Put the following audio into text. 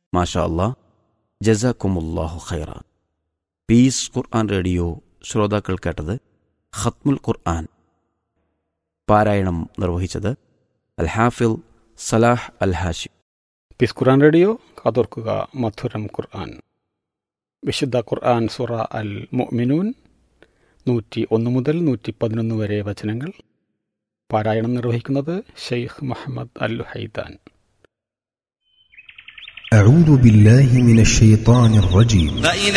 മാഷാ അല്ലാ ജസാക്കുമുല്ലാഹു ഖൈറ piece Quran radio ശ്രോതാക്കൾ കേട്ടത് ഖത്മുൽ ഖുർആൻ പാരായണം നിർവഹിച്ചത് Al Hafil Salah Al Hashim peace Quran radio കാതോർക്കുക മധുരം ഖുർആൻ വിശുദ്ധ ഖുർആൻ സുറ അൽ മുഅ്മിനൂൻ നൂറ്റി ഒന്ന് മുതൽ നൂറ്റി പതിനൊന്ന് വരെ വചനങ്ങൾ പാരായണം നിർവഹിക്കുന്നത് ഷെയ്ഖ് മുഹമ്മദ് അൽ ഹൈദാൻ أعوذ بالله من الشيطان الرجيم فإذا